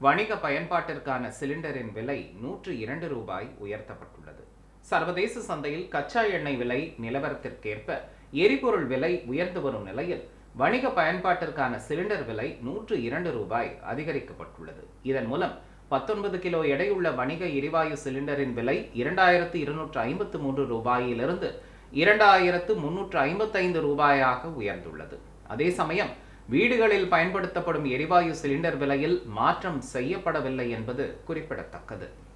வணிக பயன்பாட்டிற்கான சிலிண்டரின் விலை நூற்று இரண்டு ரூபாய் உயர்த்தப்பட்டுள்ளது சர்வதேச சந்தையில் கச்சா எண்ணெய் விலை நிலவரத்திற்கேற்ப எரிபொருள் விலை உயர்ந்து வரும் நிலையில் வணிக பயன்பாட்டிற்கான சிலிண்டர் விலை நூற்று இரண்டு ரூபாய் அதிகரிக்கப்பட்டுள்ளது இதன் மூலம் பத்தொன்பது கிலோ எடையுள்ள வணிக எரிவாயு சிலிண்டரின் விலை இரண்டாயிரத்து இருநூற்று ஐம்பத்து மூன்று ரூபாயிலிருந்து இரண்டாயிரத்து முன்னூற்று ஐம்பத்தைந்து ரூபாயாக உயர்ந்துள்ளது அதே சமயம் வீடுகளில் பயன்படுத்தப்படும் எரிவாயு சிலிண்டர் விலையில் மாற்றம் செய்யப்படவில்லை என்பது குறிப்பிடத்தக்கது